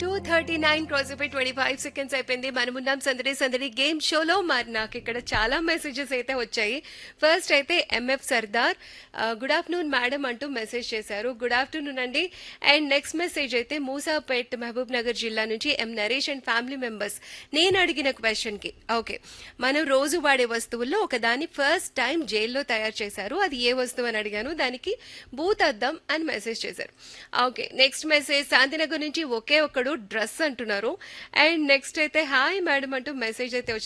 two thirty nine cross అయిపోయి twenty five seconds అయిపోయింది మనమున్నాం సందడి సందడి గేమ్ షోలో మరి నాకు ఇక్కడ చాలా మెసేజెస్ అయితే వచ్చాయి ఫస్ట్ అయితే MF Sardar good afternoon madam అంటూ మెసేజ్ చేశారు గుడ్ ఆఫ్టర్నూన్ అండి అండ్ నెక్స్ట్ మెసేజ్ అయితే మూసాపేట్ మహబూబ్ నగర్ జిల్లా నుంచి M Naresh and family members నేను అడిగిన క్వశ్చన్ కి ఓకే మనం రోజు వాడే వస్తువుల్లో ఒకదాన్ని ఫస్ట్ టైం జైల్లో తయారు చేశారు అది ఏ వస్తువు అని అడిగాను దానికి బూత్ అద్దం అని మెసేజ్ చేశారు ఓకే నెక్స్ట్ మెసేజ్ శాంతినగర్ నుంచి ఒకే ఒక్కడు డ్రెస్ అంటున్నారు అండ్ నెక్స్ట్ అయితే హాయ్ మేడం అంటూ మెసేజ్ అయితే వచ్చింది